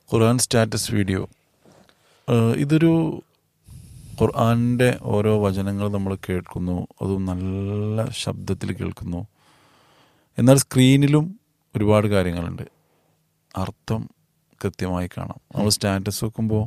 ഖുർആൻ status video ഏഹ് ഇതൊരു ഖുർആനിൻ്റെ ഓരോ വചനങ്ങൾ നമ്മൾ കേൾക്കുന്നു അതും നല്ല ശബ്ദത്തിൽ കേൾക്കുന്നു എന്നാൽ സ്ക്രീനിലും ഒരുപാട് കാര്യങ്ങളുണ്ട് അർത്ഥം കൃത്യമായി കാണാം നമ്മൾ സ്റ്റാറ്റസ് വെക്കുമ്പോൾ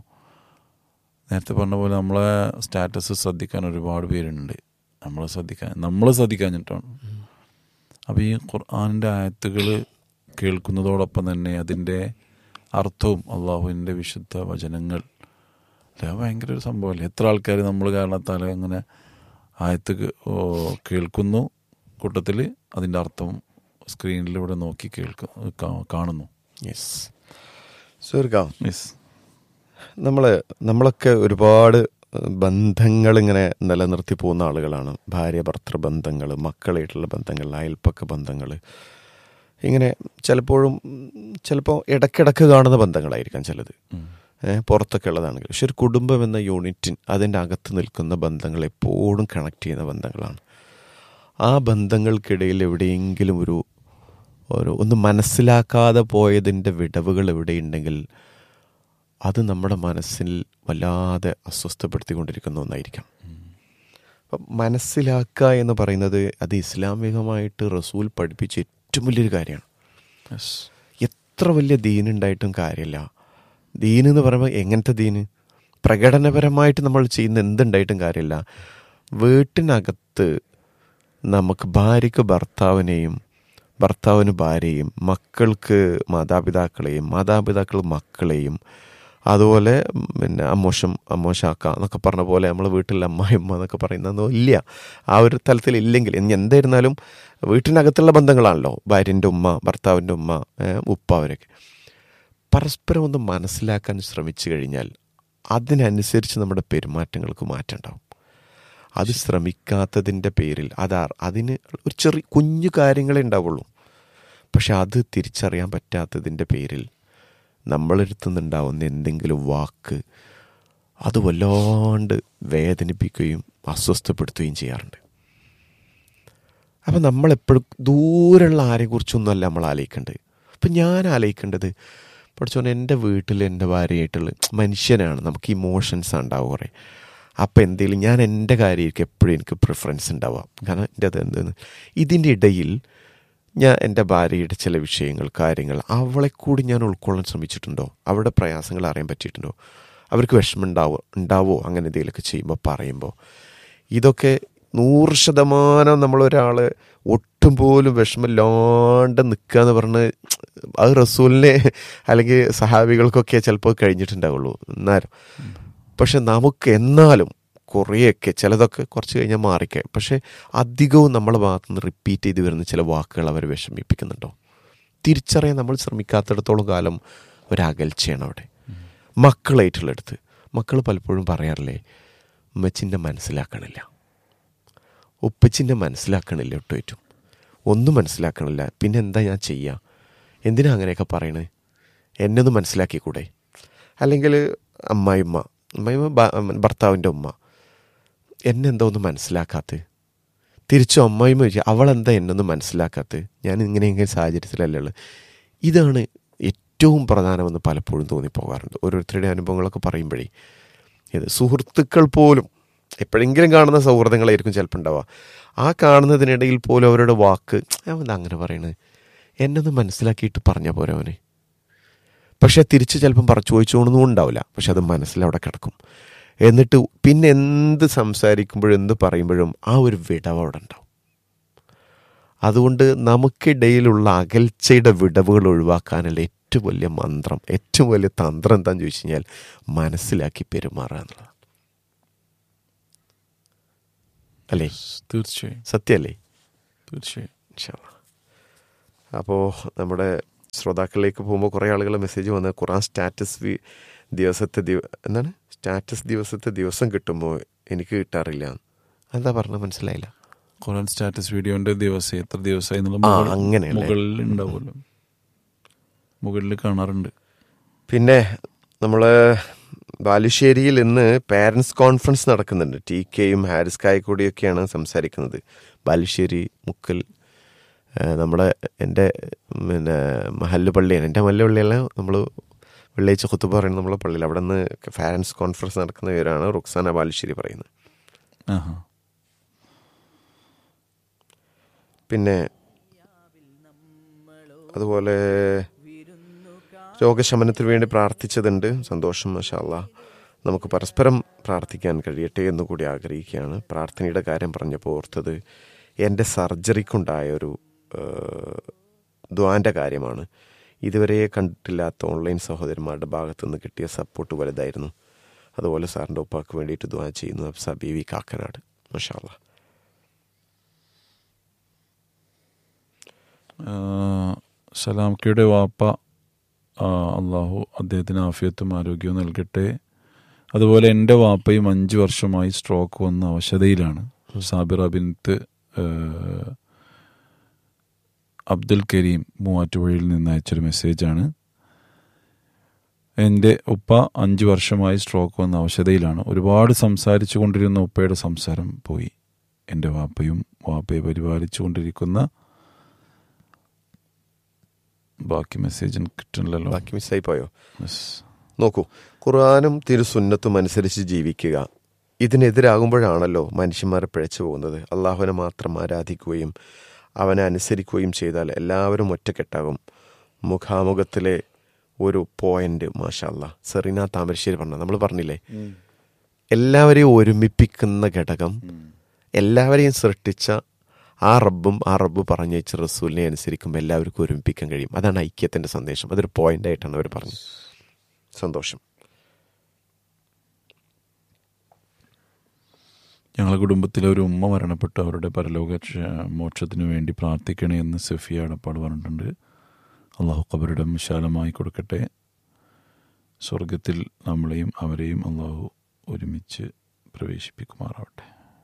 നേരത്തെ പറഞ്ഞ പോലെ നമ്മളെ സ്റ്റാറ്റസ് ശ്രദ്ധിക്കാൻ ഒരുപാട് പേരുണ്ട് നമ്മൾ ശ്രദ്ധിക്കാൻ നമ്മൾ ശ്രദ്ധിക്കാഞ്ഞിട്ടാണ് അപ്പോൾ ഈ ഖുർആാനിൻ്റെ ആയത്തുകൾ കേൾക്കുന്നതോടൊപ്പം തന്നെ അതിൻ്റെ അർത്ഥവും അള്ളാഹുവിൻ്റെ വിശുദ്ധ വചനങ്ങൾ അല്ലേ അത് ഭയങ്കര ഒരു സംഭവമല്ലേ എത്ര ആൾക്കാർ നമ്മൾ കാരണത്താൽ അങ്ങനെ ആയത്ത് കേ- ഓ, കേൾക്കുന്നു കൂട്ടത്തിൽ അതിൻ്റെ അർത്ഥം സ്ക്രീനിലൂടെ നോക്കി കേൾക്കുന്നു കാ- കാണുന്നു യെസ് സുഹൃക്ക യെസ് നമ്മൾ നമ്മളൊക്കെ ഒരുപാട് ബന്ധങ്ങൾ ഇങ്ങനെ നിലനിർത്തി പോകുന്ന ആളുകളാണ് ഭാര്യ ഭർത്തൃ ബന്ധങ്ങൾ മക്കളായിട്ടുള്ള ബന്ധങ്ങൾ അയൽപ്പക്ക ബന്ധങ്ങൾ ഇങ്ങനെ ചിലപ്പോഴും ചിലപ്പോൾ ഇടയ്ക്കിടയ്ക്ക് കാണുന്ന ബന്ധങ്ങളായിരിക്കാം ചിലത് ഏഹ് പുറത്തൊക്കെ ഉള്ളതാണെങ്കിൽ പക്ഷെ ഒരു കുടുംബം എന്ന യൂണിറ്റിൻ അതിൻ്റെ അകത്ത് നിൽക്കുന്ന ബന്ധങ്ങൾ എപ്പോഴും കണക്ട് ചെയ്യുന്ന ബന്ധങ്ങളാണ് ആ ബന്ധങ്ങൾക്കിടയിൽ എവിടെയെങ്കിലും ഒരു ഒരു ഒന്ന് മനസ്സിലാക്കാതെ പോയതിൻ്റെ വിടവുകൾ എവിടെയുണ്ടെങ്കിൽ അത് നമ്മുടെ മനസ്സിൽ വല്ലാതെ അസ്വസ്ഥപ്പെടുത്തിക്കൊണ്ടിരിക്കുന്ന ഒന്നായിരിക്കാം അപ്പം മനസ്സിലാക്കുക എന്ന് പറയുന്നത് അത് ഇസ്ലാമികമായിട്ട് റസൂൽ പഠിപ്പിച്ച ഏറ്റവും വലിയൊരു കാര്യമാണ് യെസ് എത്ര വലിയ ദീനുണ്ടായിട്ടും കാര്യമില്ല ദീൻ എന്ന് പറയുമ്പോൾ എങ്ങനത്തെ ദീന് പ്രകടനപരമായിട്ട് നമ്മൾ ചെയ്യുന്ന എന്തുണ്ടായിട്ടും കാര്യമില്ല വീട്ടിനകത്ത് നമുക്ക് ഭാര്യയ്ക്ക് ഭർത്താവിനെയും ഭർത്താവിന് ഭാര്യയും മക്കൾക്ക് മാതാപിതാക്കളെയും മാതാപിതാക്കൾ മക്കളെയും അതുപോലെ പിന്നെ അമ്മോശം അമ്മോശാക്ക എന്നൊക്കെ പറഞ്ഞ പോലെ നമ്മൾ വീട്ടിൽ അമ്മായിമ്മ എന്നൊക്കെ പറയുന്നതൊന്നും ഇല്ല ആ ഒരു തലത്തിൽ ഇല്ലെങ്കിൽ ഇനി എന്തായിരുന്നാലും വീട്ടിനകത്തുള്ള ബന്ധങ്ങളാണല്ലോ ഭാര്യൻ്റെ ഉമ്മ ഭർത്താവിൻ്റെ ഉമ്മ ഏഹ് ഉപ്പ അവരൊക്കെ പരസ്പരം ഒന്ന് മനസ്സിലാക്കാൻ ശ്രമിച്ചു കഴിഞ്ഞാൽ അതിനനുസരിച്ച് നമ്മുടെ പെരുമാറ്റങ്ങൾക്ക് മാറ്റം ഉണ്ടാവും അത് ശ്രമിക്കാത്തതിൻ്റെ പേരിൽ അത് അതിന് ഒരു ചെറിയ കുഞ്ഞു കാര്യങ്ങളേ ഉണ്ടാവുള്ളൂ പക്ഷെ അത് തിരിച്ചറിയാൻ പറ്റാത്തതിൻ്റെ പേരിൽ നമ്മളെടുത്തുനിന്നുണ്ടാവുന്ന എന്തെങ്കിലും വാക്ക് അത് വല്ലാണ്ട് വേദനിപ്പിക്കുകയും അസ്വസ്ഥപ്പെടുത്തുകയും ചെയ്യാറുണ്ട് അപ്പം നമ്മളെപ്പോഴും ദൂരെയുള്ള ആരെക്കുറിച്ചൊന്നുമല്ല നമ്മൾ ആലോചിക്കേണ്ടത് അപ്പം ഞാൻ ആലോചിക്കേണ്ടത് പഠിച്ചോനെ എൻ്റെ വീട്ടിൽ എൻ്റെ ഭാര്യയായിട്ടുള്ള മനുഷ്യനാണ് നമുക്ക് ഇമോഷൻസ് ഉണ്ടാവും കുറേ അപ്പം എന്തെങ്കിലും ഞാൻ എൻ്റെ കാര്യമായിരിക്കും എപ്പോഴും എനിക്ക് പ്രിഫറൻസ് ഉണ്ടാവാം കാരണം എൻ്റെ അത് എന്തെന്ന് ഇതിൻ്റെ ഇടയിൽ ഞാൻ എൻ്റെ ഭാര്യയുടെ ചില വിഷയങ്ങൾ കാര്യങ്ങൾ അവളെ കൂടി ഞാൻ ഉൾക്കൊള്ളാൻ ശ്രമിച്ചിട്ടുണ്ടോ അവരുടെ പ്രയാസങ്ങൾ അറിയാൻ പറ്റിയിട്ടുണ്ടോ അവർക്ക് വിഷമം ഉണ്ടാവോ ഉണ്ടാവോ അങ്ങനെ എന്തെങ്കിലുമൊക്കെ ചെയ്യുമ്പോൾ പറയുമ്പോൾ ഇതൊക്കെ നൂറ് ശതമാനം നമ്മളൊരാൾ ഒട്ടും പോലും വിഷമമില്ലാണ്ട് നിൽക്കുക എന്ന് പറഞ്ഞ് അത് റസൂലിനെ അല്ലെങ്കിൽ സഹാബികൾക്കൊക്കെ ചിലപ്പോൾ കഴിഞ്ഞിട്ടുണ്ടാവുള്ളൂ എന്നാലും പക്ഷെ നമുക്ക് എന്നാലും കുറേയൊക്കെ ചിലതൊക്കെ കുറച്ച് കഴിഞ്ഞാൽ മാറിക്കാം പക്ഷേ അധികവും നമ്മളെ ഭാഗത്തു നിന്ന് റിപ്പീറ്റ് ചെയ്ത് വരുന്ന ചില വാക്കുകൾ അവരെ വിഷമിപ്പിക്കുന്നുണ്ടോ തിരിച്ചറിയാൻ നമ്മൾ ശ്രമിക്കാത്തിടത്തോളം കാലം ഒരകൽച്ചയാണ് അവിടെ മക്കളായിട്ടുള്ളടുത്ത് മക്കൾ പലപ്പോഴും പറയാറില്ലേ ഉമ്മച്ചിൻ്റെ മനസ്സിലാക്കണില്ല ഉപ്പച്ചിൻ്റെ മനസ്സിലാക്കണില്ല ഒട്ടും ഒന്നും മനസ്സിലാക്കണില്ല പിന്നെ എന്താ ഞാൻ ചെയ്യുക എന്തിനാ അങ്ങനെയൊക്കെ പറയണേ എന്നെ ഒന്ന് മനസ്സിലാക്കിക്കൂടെ അല്ലെങ്കിൽ അമ്മായിമ്മ അമ്മായിമ്മ ഭ- ഭർത്താവിൻ്റെ ഉമ്മ എന്നെ എന്താ ഒന്നും മനസ്സിലാക്കാത്ത തിരിച്ചു അമ്മായിമ്മ ചോദിച്ചു അവളെന്താ എന്നൊന്നും മനസ്സിലാക്കാത്ത ഞാൻ ഇങ്ങനെ ഇങ്ങനെ സാഹചര്യത്തിലല്ലേ ഉള്ളത് ഇതാണ് ഏറ്റവും പ്രധാനമെന്ന് പലപ്പോഴും തോന്നിപ്പോകാറുണ്ട് ഓരോരുത്തരുടെ അനുഭവങ്ങളൊക്കെ പറയുമ്പോഴേ ഇത് സുഹൃത്തുക്കൾ പോലും എപ്പോഴെങ്കിലും കാണുന്ന സൗഹൃദങ്ങളായിരിക്കും ചിലപ്പോൾ ഉണ്ടാവുക ആ കാണുന്നതിനിടയിൽ പോലും അവരുടെ വാക്ക് അവൻ അങ്ങനെ പറയണത് എന്നൊന്ന് മനസ്സിലാക്കിയിട്ട് പറഞ്ഞ പോരെ അവനെ പക്ഷെ തിരിച്ച് ചിലപ്പം പറ ചോദിച്ചോണൊന്നും ഉണ്ടാവില്ല പക്ഷെ അത് മനസ്സിലവിടെ കിടക്കും എന്നിട്ട് പിന്നെ എന്ത് സംസാരിക്കുമ്പോഴും എന്ത് പറയുമ്പോഴും ആ ഒരു വിടവ് അവിടെ ഉണ്ടാവും അതുകൊണ്ട് നമുക്കിടയിലുള്ള അകൽച്ചയുടെ വിടവുകൾ ഒഴിവാക്കാനുള്ള ഏറ്റവും വലിയ മന്ത്രം ഏറ്റവും വലിയ തന്ത്രം എന്താണെന്ന് ചോദിച്ചു കഴിഞ്ഞാൽ മനസ്സിലാക്കി പെരുമാറുക എന്നുള്ളതാണ് അല്ലേ തീർച്ചയായും സത്യമല്ലേ തീർച്ചയായും അപ്പോൾ നമ്മുടെ ശ്രോതാക്കളിലേക്ക് പോകുമ്പോൾ കുറേ ആളുകൾ മെസ്സേജ് വന്ന് ഖുറാൻ സ്റ്റാറ്റസ് വി- ദിവസത്തെ ദിവ എന്താണ് സ്റ്റാറ്റസ് ദിവസത്തെ ദിവസം കിട്ടുമ്പോൾ എനിക്ക് കിട്ടാറില്ല എന്താ പറഞ്ഞത് മനസ്സിലായില്ല ഖുറാൻ സ്റ്റാറ്റസ് വീഡിയോന്റെ ദിവസം എത്ര ദിവസമായി എന്നുള്ള ആ, മുകൾ- അങ്ങനെയല്ലേ? മുകളിൽ ഉണ്ടാവുമല്ലോ മുകളിൽ കാണാറുണ്ട് പിന്നെ നമ്മൾ ബാലുശ്ശേരിയിൽ ഇന്ന് പാരൻസ് കോൺഫറൻസ് നടക്കുന്നുണ്ട് ടി കെയും ഹാരിസ് കായക്കൂടിയൊക്കെയാണ് സംസാരിക്കുന്നത് ബാലുശ്ശേരി മുക്കൽ ആ, നമ്മുടെ എൻ്റെ പിന്നെ മഹല്ല് പള്ളിയാണ് എൻ്റെ മഹല്ല് പള്ളിയല്ല നമ്മൾ വെള്ളിയാഴ്ച കുത്തുബ പറയുന്നത് നമ്മളെ പള്ളിയിൽ അവിടെ നിന്ന് ഫാരൻസ് കോൺഫറൻസ് നടക്കുന്ന പേരാണ് റുക്സാന ബാലുശ്ശേരി പറയുന്നത് ആഹാ പിന്നെ അതുപോലെ രോഗശമനത്തിന് വേണ്ടി പ്രാർത്ഥിച്ചതുണ്ട് സന്തോഷം മഷാല്ല നമുക്ക് പരസ്പരം പ്രാർത്ഥിക്കാൻ കഴിയട്ടെ എന്ന് കൂടി ആഗ്രഹിക്കുകയാണ് പ്രാർത്ഥനയുടെ കാര്യം പറഞ്ഞപ്പോൾ ഓർത്തത് എൻ്റെ സർജറിക്കുണ്ടായ ഒരു ദ്വാൻ്റെ കാര്യമാണ് ഇതുവരെ കണ്ടിട്ടില്ലാത്ത ഓൺലൈൻ സഹോദരന്മാരുടെ ഭാഗത്തു നിന്ന് കിട്ടിയ സപ്പോർട്ട് വലുതായിരുന്നു അതുപോലെ സാറിൻ്റെ ഉപ്പാക്ക് വേണ്ടിയിട്ട് ദ്വാ ചെയ്യുന്നു അബ്സ ബി വി കാക്കനാട് മഷാല്ല ആഹ് സലാംക്കയുടെ വാപ്പ ആഹ് അള്ളാഹു അദ്ദേഹത്തിന് ആഫിയത്തും ആരോഗ്യവും നൽകട്ടെ അതുപോലെ എൻ്റെ വാപ്പയും അഞ്ച് വർഷമായി സ്ട്രോക്ക് വന്ന അവശതയിലാണ് സാബിർ അബിൻത്ത് ആഹ് അബ്ദുൽ കരീം മൂവാറ്റുപുഴയിൽ നിന്ന് അയച്ചൊരു മെസ്സേജാണ് എൻ്റെ ഉപ്പ അഞ്ച് വർഷമായി സ്ട്രോക്ക് വന്ന അവശതയിലാണ് ഒരുപാട് സംസാരിച്ചു കൊണ്ടിരുന്ന ഉപ്പയുടെ സംസാരം പോയി എൻ്റെ വാപ്പയും വാപ്പയെ പരിപാലിച്ചു കൊണ്ടിരിക്കുന്ന ബാക്കി മെസ്സേജ് കിട്ടണില്ലല്ലോ ബാക്കി മിസ്സായി പോയോ Yes. നോക്കൂ ഖുർആാനും തിരുസുന്നത്തും അനുസരിച്ച് ജീവിക്കുക ഇതിനെതിരാകുമ്പോഴാണല്ലോ മനുഷ്യന്മാർ പിഴച്ചു പോകുന്നത് അള്ളാഹുവിനെ മാത്രം ആരാധിക്കുകയും അവനെ അനുസരിക്കുകയും ചെയ്താൽ എല്ലാവരും ഒറ്റക്കെട്ടാകും മുഖാമുഖത്തിലെ ഒരു പോയിന്റ് മാഷല്ല സെറീന താമരശ്ശേരി പറഞ്ഞ നമ്മൾ പറഞ്ഞില്ലേ എല്ലാവരെയും ഒരുമിപ്പിക്കുന്ന ഘടകം എല്ലാവരെയും സൃഷ്ടിച്ച ആ റബ്ബും ആ റബ്ബ് പറഞ്ഞയച്ച റസൂലിനെ അനുസരിക്കുമ്പോൾ എല്ലാവർക്കും ഒരുമിപ്പിക്കാൻ കഴിയും അതാണ് ഐക്യത്തിൻ്റെ സന്ദേശം അതൊരു പോയിന്റായിട്ടാണ് അവർ പറഞ്ഞത് സന്തോഷം ഞങ്ങളുടെ കുടുംബത്തിലെ ഒരു ഉമ്മ മരണപ്പെട്ടു അവരുടെ പരലോക ക്ഷ- മോക്ഷത്തിനു വേണ്ടി പ്രാർത്ഥിക്കണേ എന്ന് സഫിയ അടപ്പാട് പറഞ്ഞിട്ടുണ്ട് അള്ളാഹു കബരുടെ വിശാലമായി കൊടുക്കട്ടെ സ്വർഗത്തിൽ നമ്മളെയും അവരെയും അള്ളാഹു ഒരുമിച്ച് പ്രവേശിപ്പിക്കുമാറാവട്ടെ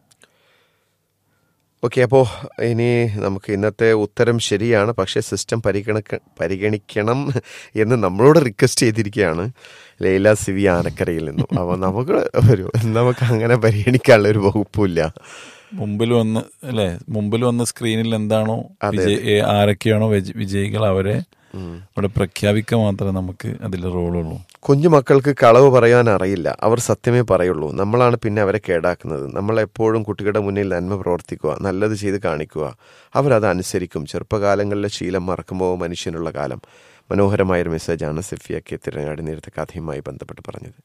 ഓക്കെ അപ്പോൾ ഇനി നമുക്ക് ഇന്നത്തെ ഉത്തരം ശരിയാണ് പക്ഷേ സിസ്റ്റം പരിഗണിക്ക പരിഗണിക്കണം എന്ന് നമ്മളോട് റിക്വസ്റ്റ് ചെയ്തിരിക്കുകയാണ് ലൈല സിവി ആനക്കരയിൽ നിന്നും അപ്പോൾ നമുക്ക് ഒരു നമുക്ക് അങ്ങനെ പരിഗണിക്കാനുള്ള ഒരു വകുപ്പില്ല മുമ്പിൽ വന്ന് അല്ലേ മുമ്പിൽ വന്ന സ്ക്രീനിൽ എന്താണോ അതെ, വിജയ ഏ- ആരൊക്കെയാണോ വിജ- വിജയികൾ അവരെ ഇവിടെ പ്രഖ്യാപിക്കാൻ മാത്രമേ നമുക്ക് അതിൽ റോളുള്ളൂ കുഞ്ഞു മക്കൾക്ക് കളവ് പറയാൻ അറിയില്ല അവർ സത്യമേ പറയുള്ളൂ നമ്മളാണ് പിന്നെ അവരെ കേടാക്കുന്നത് നമ്മൾ എപ്പോഴും കുട്ടികളുടെ മുന്നിൽ നന്മ പ്രവർത്തിക്കുക നല്ലത് ചെയ്ത് കാണിക്കുക അവരത് അനുസരിക്കും ചെറുപ്പകാലങ്ങളിലെ ശീലം മറക്കുമ്പോൾ മനുഷ്യനുള്ള കാലം മനോഹരമായൊരു മെസ്സേജാണ് സെഫിയ കെ തിരങ്ങാടി നേരത്തെ കഥയുമായി ബന്ധപ്പെട്ട് പറഞ്ഞത്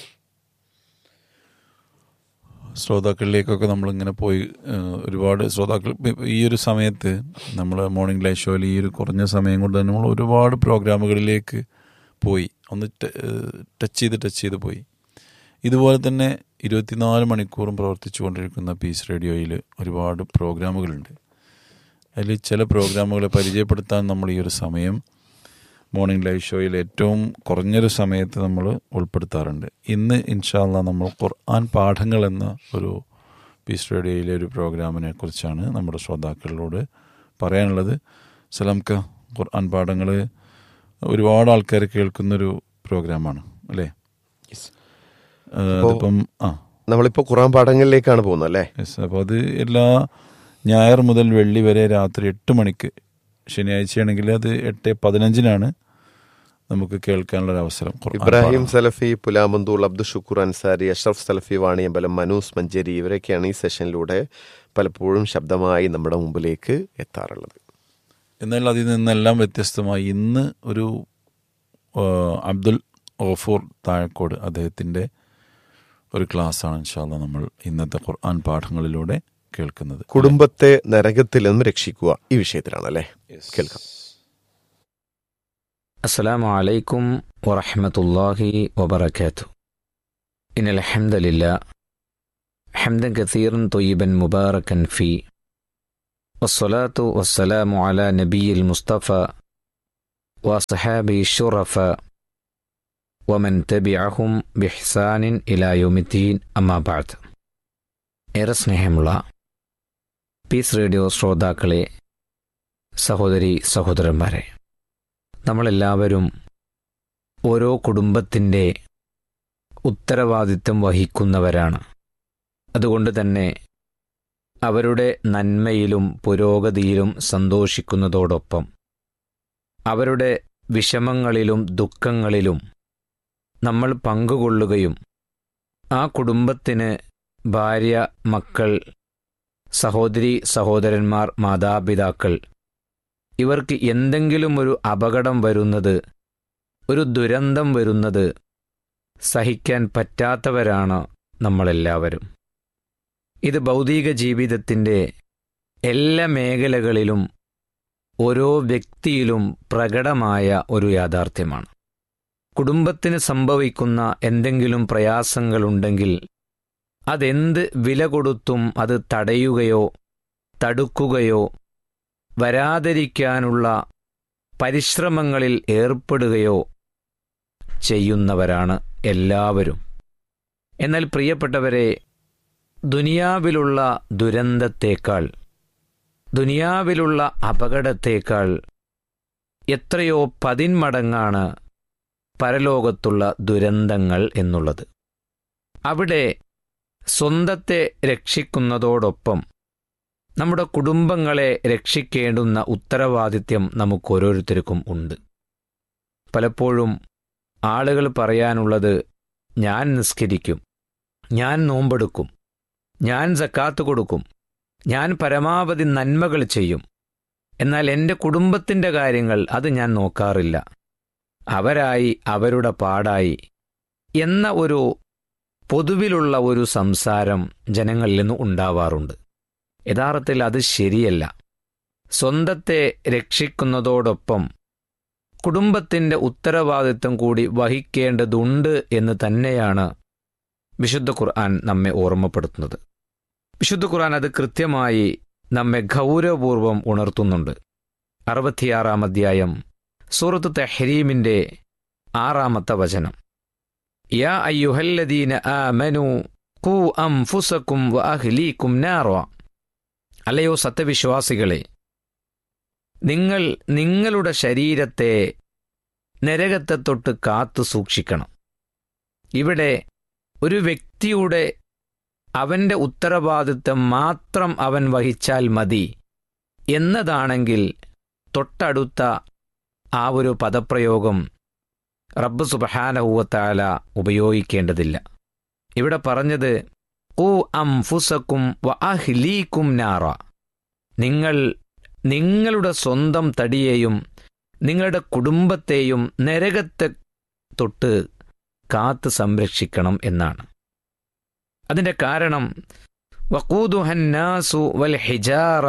ശ്രോതാക്കളിലേക്കൊക്കെ നമ്മളിങ്ങനെ പോയി ഏഹ്, ഒരുപാട് ശ്രോതാക്കൾ ഇപ്പ ഈ ഒരു സമയത്ത് നമ്മൾ മോർണിംഗ് ലൈവ് ഷോയിൽ ഈ ഒരു കുറഞ്ഞ സമയം കൊണ്ട് തന്നെ നമ്മൾ ഒരുപാട് പ്രോഗ്രാമുകളിലേക്ക് പോയി ഒന്ന് ടെ- ഏഹ്, ടച്ച് ചെയ്ത് ടച്ച് ചെയ്ത് പോയി ഇതുപോലെ തന്നെ ഇരുപത്തിനാല് മണിക്കൂറും പ്രവർത്തിച്ചു കൊണ്ടിരിക്കുന്ന പീസ് റേഡിയോയിൽ ഒരുപാട് പ്രോഗ്രാമുകളുണ്ട് അതിൽ ചില പ്രോഗ്രാമുകളെ പരിചയപ്പെടുത്താൻ നമ്മൾ ഈ ഒരു സമയം മോർണിംഗ് ലൈവ് ഷോയിൽ ഏറ്റവും കുറഞ്ഞൊരു സമയത്ത് നമ്മൾ ഉൾപ്പെടുത്താറുണ്ട് ഇന്ന് ഇൻഷാല്ല നമ്മൾ ഖുർആൻ പാഠങ്ങൾ എന്ന ഒരു പീസ് റേഡിയോയിലെ ഒരു പ്രോഗ്രാമിനെ കുറിച്ചാണ് നമ്മുടെ ശ്രോതാക്കളോട് പറയാനുള്ളത് സലാംക്ക ഖുർആൻ പാഠങ്ങൾ ഒരുപാട് ആൾക്കാർ കേൾക്കുന്നൊരു പ്രോഗ്രാമാണ് അല്ലേ ഏഹ്, അതിപ്പം ആ നമ്മളിപ്പോൾ ഖുറാൻ പാഠങ്ങളിലേക്കാണ് പോകുന്നത് അല്ലേ യെസ് അപ്പോൾ അത് എല്ലാ ഞായർ മുതൽ വെള്ളി വരെ രാത്രി എട്ട് മണിക്ക് ശനിയാഴ്ചയാണെങ്കിൽ അത് എട്ട് പതിനഞ്ചിനാണ് നമുക്ക് കേൾക്കാനുള്ള ഒരു അവസരം ഖുർആൻ ഇബ്രാഹിം പാഠം. സലഫി പുലാമന്തൂൾ അബ്ദുൽ ഷുക്കൂർ അൻസാരി അഷ്റഫ് സലഫി വാണിയമ്പലം മനൂസ് മഞ്ചേരി ഇവരൊക്കെയാണ് ഈ സെഷനിലൂടെ പലപ്പോഴും ശബ്ദമായി നമ്മുടെ മുമ്പിലേക്ക് എത്താറുള്ളത് എന്നാൽ അതിൽ നിന്നെല്ലാം വ്യത്യസ്തമായി ഇന്ന് ഒരു ആ, അബ്ദുൽ ഓഫൂർ താഴക്കോട് അദ്ദേഹത്തിൻ്റെ ഒരു ക്ലാസ്സാണ് ഇൻഷാല്ല നമ്മൾ ഇന്നത്തെ ഖുർആൻ പാഠങ്ങളിലൂടെ കേൾക്കുന്നത് കുടുംബത്തെ നരകത്തിൽ നിന്നും രക്ഷിക്കുക ഈ വിഷയത്തിലാണ് അല്ലേ കേൾക്കാം السلام عليكم ورحمة الله وبركاته إن الحمد لله حمدا كثيرا طيبا مباركا فيه والصلاة والسلام على نبي المصطفى وصحابه الشرفاء ومن تبعهم بإحسان إلى يوم الدين أما بعد ഏറെ സ്നേഹമുള്ള പീസ് റേഡിയോ ശ്രോതാക്കളെ സഹോദരി സഹോദരന്മാരെ നമ്മളെല്ലാവരും ഓരോ കുടുംബത്തിൻ്റെ ഉത്തരവാദിത്വം വഹിക്കുന്നവരാണ് അതുകൊണ്ട് തന്നെ അവരുടെ നന്മയിലും പുരോഗതിയിലും സന്തോഷിക്കുന്നതോടൊപ്പം അവരുടെ വിഷമങ്ങളിലും ദുഃഖങ്ങളിലും നമ്മൾ പങ്കുകൊള്ളുകയും ആ കുടുംബത്തിന് ഭാര്യ മക്കൾ സഹോദരി സഹോദരന്മാർ മാതാപിതാക്കൾ ഇവർക്ക് എന്തെങ്കിലും ഒരു അപകടം വരുന്നത് ഒരു ദുരന്തം വരുന്നത് സഹിക്കാൻ പറ്റാത്തവരാണ് നമ്മളെല്ലാവരും ഇത് ഭൗതിക ജീവിതത്തിൻ്റെ എല്ലാ മേഖലകളിലും ഓരോ വ്യക്തിയിലും പ്രകടമായ ഒരു യാഥാർത്ഥ്യമാണ് കുടുംബത്തിന് സംഭവിക്കുന്ന എന്തെങ്കിലും പ്രയാസങ്ങളുണ്ടെങ്കിൽ അതെന്ത് വില കൊടുത്തും അത് തടയുകയോ തടുക്കുകയോ വരാതിരിക്കാനുള്ള പരിശ്രമങ്ങളിൽ ഏർപ്പെടുകയോ ചെയ്യുന്നവരാണ് എല്ലാവരും എന്നാൽ പ്രിയപ്പെട്ടവരെ ദുനിയാവിലുള്ള ദുരന്തത്തേക്കാൾ ദുനിയാവിലുള്ള അപകടത്തേക്കാൾ എത്രയോ പതിന്മടങ്ങാണ് പരലോകത്തുള്ള ദുരന്തങ്ങൾ എന്നുള്ളത് അവിടെ സ്വന്തത്തെ രക്ഷിക്കുന്നതോടൊപ്പം നമ്മുടെ കുടുംബങ്ങളെ രക്ഷിക്കേണ്ടുന്ന ഉത്തരവാദിത്യം നമുക്കോരോരുത്തർക്കും ഉണ്ട് പലപ്പോഴും ആളുകൾ പറയാനുള്ളത് ഞാൻ നിസ്കരിക്കും ഞാൻ നോമ്പെടുക്കും ഞാൻ സക്കാത്ത് കൊടുക്കും ഞാൻ പരമാവധി നന്മകൾ ചെയ്യും എന്നാൽ എൻ്റെ കുടുംബത്തിൻ്റെ കാര്യങ്ങൾ അത് ഞാൻ നോക്കാറില്ല അവരായി അവരുടെ പാടായി എന്ന ഒരു പൊതുവിലുള്ള ഒരു സംസാരം ജനങ്ങളിൽ നിന്ന് ഉണ്ടാവാറുണ്ട് യഥാർത്ഥത്തിൽ അത് ശരിയല്ല സ്വന്തത്തെ രക്ഷിക്കുന്നതോടൊപ്പം കുടുംബത്തിൻ്റെ ഉത്തരവാദിത്വം കൂടി വഹിക്കേണ്ടതുണ്ട് എന്ന് തന്നെയാണ് വിശുദ്ധ ഖുർആൻ നമ്മെ ഓർമ്മപ്പെടുത്തുന്നത് വിശുദ്ധ ഖുർആൻ അത് കൃത്യമായി നമ്മെ ഗൗരവപൂർവം ഉണർത്തുന്നുണ്ട് അറുപത്തിയാറാം അധ്യായം സൂറത്ത് തെഹരീമിൻ്റെ ആറാമത്തെ വചനം യാ അയ്യുഹല്ലദീന ആമനു ഖൂ അംഫുസക്കും വ അഹ്ലീക്കും നാറ അല്ലയോ സത്യവിശ്വാസികളെ നിങ്ങൾ നിങ്ങളുടെ ശരീരത്തെ നരകത്തെ തൊട്ട് കാത്തു സൂക്ഷിക്കണം ഇവിടെ ഒരു വ്യക്തിയുടെ അവന്റെ ഉത്തരവാദിത്തം മാത്രം അവൻ വഹിച്ചാൽ മതി എന്നതാണെങ്കിൽ തൊട്ടടുത്ത ആ ഒരു പദപ്രയോഗം റബ്ബ് സുബഹാനഹൂവത്താല ഉപയോഗിക്കേണ്ടതില്ല ഇവിടെ പറഞ്ഞത് ഊ അംഫുസക്കും വ അഹ്ലീക്കും നാറ നിങ്ങൾ നിങ്ങളുടെ സ്വന്തം തടിയെയും നിങ്ങളുടെ കുടുംബത്തെയും നരകത്തെ തൊട്ട് കാത്ത് സംരക്ഷിക്കണം എന്നാണ് അതിൻ്റെ കാരണം വക്കൂദുഹന്നാസു വൽ ഹിജാറ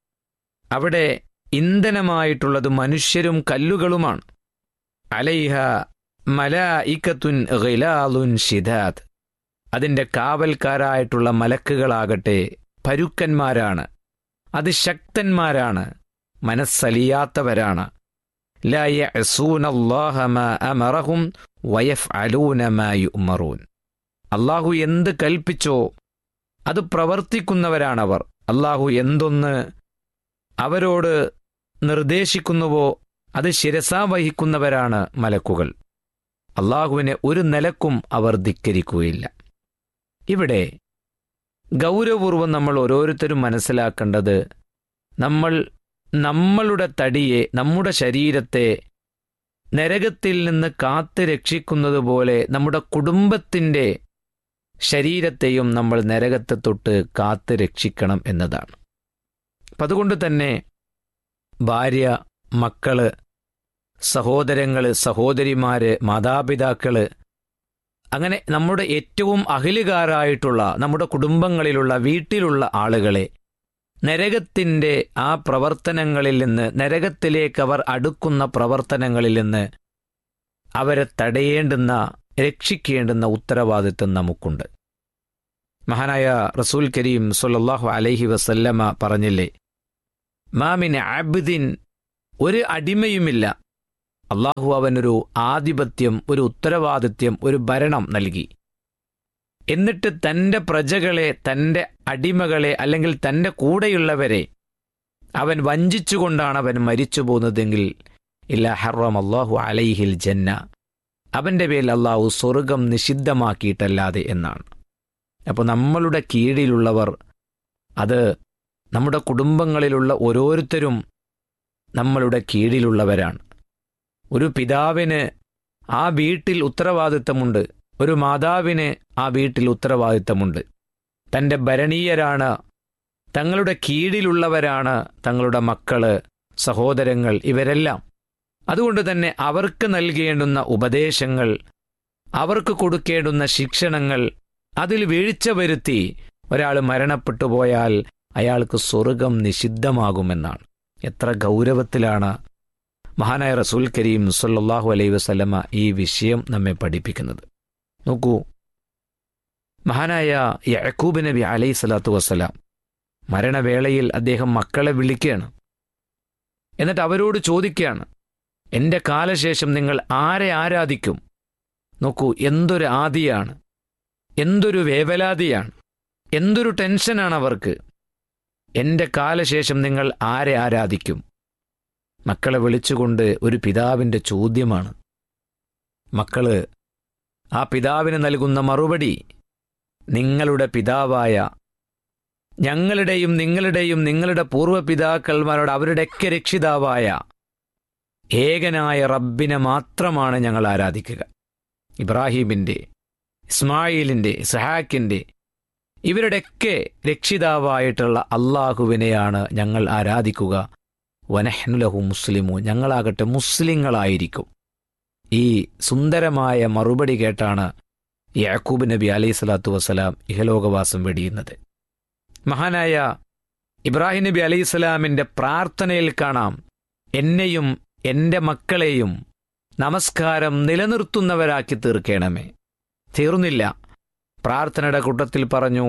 അവിടെ ഇന്ധനമായിട്ടുള്ളത് മനുഷ്യരും കല്ലുകളുമാണ് അലൈഹ മലായിക്കത്തുൻ ഗിലാലുൻ ഷിദാദ് അതിൻ്റെ കാവൽക്കാരായിട്ടുള്ള മലക്കുകളാകട്ടെ പരുക്കന്മാരാണ് അതിശക്തന്മാരാണ് മനസ്സലിയാത്തവരാണ് لا يعصون الله ما أمرهم ويفعلون ما يؤمرون അള്ളാഹു എന്ത് കൽപ്പിച്ചോ അത് പ്രവർത്തിക്കുന്നവരാണവർ അള്ളാഹു എന്തൊന്ന് അവരോട് നിർദ്ദേശിക്കുന്നുവോ അത് ശിരസാ വഹിക്കുന്നവരാണ് മലക്കുകൾ അള്ളാഹുവിനെ ഒരു നിലക്കും അവർ ധിക്കരിക്കുകയില്ല ഇവിടെ ഗൗരവപൂർവം നമ്മൾ ഓരോരുത്തരും മനസ്സിലാക്കേണ്ടത് നമ്മൾ നമ്മളുടെ തടിയെ നമ്മുടെ ശരീരത്തെ നരകത്തിൽ നിന്ന് കാത്ത് രക്ഷിക്കുന്നത് പോലെ നമ്മുടെ കുടുംബത്തിൻ്റെ ശരീരത്തെയും നമ്മൾ നരകത്തെ തൊട്ട് കാത്ത് രക്ഷിക്കണം എന്നതാണ് അപ്പം അതുകൊണ്ട് തന്നെ ഭാര്യ മക്കള് സഹോദരങ്ങള് സഹോദരിമാര് മാതാപിതാക്കള് അങ്ങനെ നമ്മുടെ ഏറ്റവും അഹിലുകാരായിട്ടുള്ള നമ്മുടെ കുടുംബങ്ങളിലുള്ള വീട്ടിലുള്ള ആളുകളെ നരകത്തിൻ്റെ ആ പ്രവർത്തനങ്ങളിൽ നിന്ന് നരകത്തിലേക്ക് അവർ അടുക്കുന്ന പ്രവർത്തനങ്ങളിൽ നിന്ന് അവരെ തടയേണ്ടുന്ന രക്ഷിക്കേണ്ടുന്ന ഉത്തരവാദിത്വം നമുക്കുണ്ട് മഹാനായ റസൂൽ കരീം സൊല്ലാഹു അലൈഹി വസല്ലമ പറഞ്ഞില്ലേ മാമിൻ ആബിദിൻ ഒരു അടിമയുമില്ല അള്ളാഹു അവനൊരു ആധിപത്യം ഒരു ഉത്തരവാദിത്യം ഒരു ഭരണം നൽകി എന്നിട്ട് തൻ്റെ പ്രജകളെ തൻ്റെ അടിമകളെ അല്ലെങ്കിൽ തൻ്റെ കൂടെയുള്ളവരെ അവൻ വഞ്ചിച്ചുകൊണ്ടാണ് അവൻ മരിച്ചു പോകുന്നതെങ്കിൽ ഇല്ല ഹറം അള്ളാഹു അലൈഹിൽ ജന്ന അവൻ്റെ പേരിൽ അള്ളാഹു സ്വർഗം നിഷിദ്ധമാക്കിയിട്ടല്ലാതെ എന്നാണ് അപ്പോൾ നമ്മളുടെ കീഴിലുള്ളവർ അത് നമ്മുടെ കുടുംബങ്ങളിലുള്ള ഓരോരുത്തരും നമ്മളുടെ കീഴിലുള്ളവരാണ് ഒരു പിതാവിന് ആ വീട്ടിൽ ഉത്തരവാദിത്തമുണ്ട് ഒരു മാതാവിന് ആ വീട്ടിൽ ഉത്തരവാദിത്തമുണ്ട് തൻ്റെ ഭരണീയരാണ് തങ്ങളുടെ കീഴിലുള്ളവരാണ് തങ്ങളുടെ മക്കള് സഹോദരങ്ങൾ ഇവരെല്ലാം അതുകൊണ്ട് തന്നെ അവർക്ക് നൽകേണ്ടുന്ന ഉപദേശങ്ങൾ അവർക്ക് കൊടുക്കേണ്ടുന്ന ശിക്ഷണങ്ങൾ അതിൽ വീഴ്ച വരുത്തി ഒരാൾ മരണപ്പെട്ടു പോയാൽ അയാൾക്ക് സ്വർഗം നിഷിദ്ധമാകുമെന്നാണ് എത്ര ഗൗരവത്തിലാണ് മഹാനായ റസൂൽ കരീം സല്ലല്ലാഹു അലൈഹി വസല്ലമ ഈ വിഷയം നമ്മെ പഠിപ്പിക്കുന്നത് നോക്കൂ മഹാനായ യഅക്കൂബ് നബി അലൈഹി സ്വലാത്തു വസ്സലാം മരണവേളയിൽ അദ്ദേഹം മക്കളെ വിളിക്കുകയാണ് എന്നിട്ട് അവരോട് ചോദിക്കുകയാണ് എൻ്റെ കാലശേഷം നിങ്ങൾ ആരെ ആരാധിക്കും നോക്കൂ എന്തൊരു ആദിയാണ് എന്തൊരു വേവലാതിയാണ് എന്തൊരു ടെൻഷനാണ് അവർക്ക് എൻ്റെ കാലശേഷം നിങ്ങൾ ആരെ ആരാധിക്കും മക്കളെ വിളിച്ചുകൊണ്ട് ഒരു പിതാവിൻ്റെ ചോദ്യമാണ് മക്കള് ആ പിതാവിന് നൽകുന്ന മറുപടി നിങ്ങളുടെ പിതാവായ ഞങ്ങളുടെയും നിങ്ങളുടെയും നിങ്ങളുടെ പൂർവ്വപിതാക്കന്മാരോട് അവരുടെയൊക്കെ രക്ഷിതാവായ ഏകനായ റബ്ബിനെ മാത്രമാണ് ഞങ്ങൾ ആരാധിക്കുക ഇബ്രാഹീമിൻ്റെ ഇസ്മായിലിൻ്റെ സഹാക്കിൻ്റെ ഇവരുടെയൊക്കെ രക്ഷിതാവായിട്ടുള്ള അള്ളാഹുവിനെയാണ് ഞങ്ങൾ ആരാധിക്കുക വനഹ്നുലഹു മുസ്ലിമു ഞങ്ങളാകട്ടെ മുസ്ലിങ്ങളായിരിക്കും ഈ സുന്ദരമായ മറുപടി കേട്ടാണ് യാക്കൂബ് നബി അലൈഹി സ്വലാത്തു വസ്സലാം ഇഹലോകവാസം വെടിയുന്നത് മഹാനായ ഇബ്രാഹിം നബി അലൈഹി സ്വലാമിൻ്റെ പ്രാർത്ഥനയിൽ കാണാം എന്നെയും എൻ്റെ മക്കളെയും നമസ്കാരം നിലനിർത്തുന്നവരാക്കി തീർക്കണമേ തീർന്നില്ല പ്രാർത്ഥനയുടെ കൂട്ടത്തിൽ പറഞ്ഞു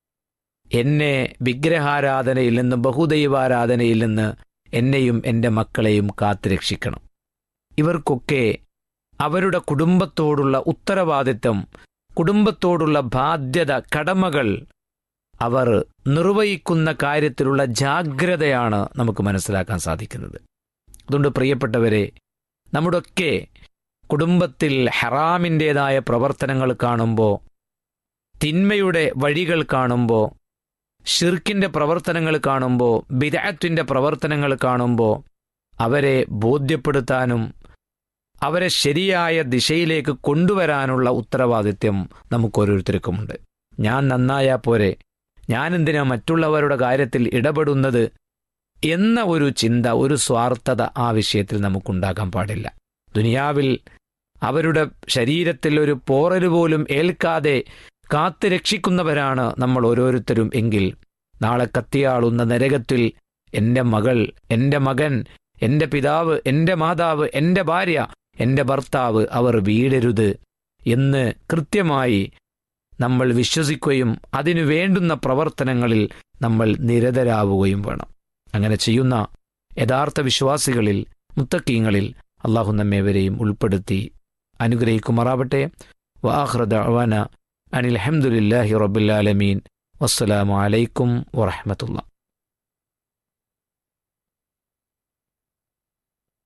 എന്നെ വിഗ്രഹാരാധനയിൽ നിന്ന് ബഹുദൈവാരാധനയിൽ നിന്ന് എന്നെയും എൻ്റെ മക്കളെയും കാത്തുരക്ഷിക്കണം ഇവർക്കൊക്കെ അവരുടെ കുടുംബത്തോടുള്ള ഉത്തരവാദിത്തം കുടുംബത്തോടുള്ള ബാധ്യത കടമകൾ അവർ നിർവഹിക്കുന്ന കാര്യത്തിലുള്ള ജാഗ്രതയാണ് നമുക്ക് മനസ്സിലാക്കാൻ സാധിക്കുന്നത് അതുകൊണ്ട് പ്രിയപ്പെട്ടവരെ നമ്മുടെയൊക്കെ കുടുംബത്തിൽ ഹറാമിൻ്റേതായ പ്രവർത്തനങ്ങൾ കാണുമ്പോൾ തിന്മയുടെ വഴികൾ കാണുമ്പോൾ ഷിർക്കിൻ്റെ പ്രവർത്തനങ്ങൾ കാണുമ്പോൾ ബിദഅത്തിൻ്റെ പ്രവർത്തനങ്ങൾ കാണുമ്പോൾ അവരെ ബോധ്യപ്പെടുത്താനും അവരെ ശരിയായ ദിശയിലേക്ക് കൊണ്ടുവരാനുള്ള ഉത്തരവാദിത്യം നമുക്ക് ഓരോരുത്തർക്കുമുണ്ട് ഞാൻ നന്നായാ പോരെ ഞാൻ എന്തിനാ മറ്റുള്ളവരുടെ കാര്യത്തിൽ ഇടപെടുന്നത് എന്ന ഒരു ചിന്ത ഒരു സ്വാർത്ഥത ആ വിഷയത്തിൽ നമുക്കുണ്ടാകാൻ പാടില്ല ദുനിയാവിൽ അവരുടെ ശരീരത്തിൽ ഒരു പോറല് പോലും ഏൽക്കാതെ കാത്തു രക്ഷിക്കുന്നവരാണ് നമ്മൾ ഓരോരുത്തരും എങ്കിൽ നാളെ കത്തിയാളുന്ന നരകത്തിൽ എൻ്റെ മകൾ എൻ്റെ മകൻ എൻ്റെ പിതാവ് എൻ്റെ മാതാവ് എൻ്റെ ഭാര്യ എൻ്റെ ഭർത്താവ് അവർ വീടരുത് എന്ന് കൃത്യമായി നമ്മൾ വിശ്വസിക്കുകയും അതിനു വേണ്ടുന്ന പ്രവർത്തനങ്ങളിൽ നമ്മൾ നിരതരാവുകയും വേണം അങ്ങനെ ചെയ്യുന്ന യഥാർത്ഥ വിശ്വാസികളിൽ മുത്തക്കീങ്ങളിൽ അള്ളാഹു നമ്മേവരെയും ഉൾപ്പെടുത്തി അനുഗ്രഹിക്കുമാറാവട്ടെ വാഹ്റദ അവാന അനിൽ അഹമ്മദില്ലാഹി റബ്ബുലാലമീൻ വസ്സലാമു അലൈക്കും വറഹമത്തുള്ള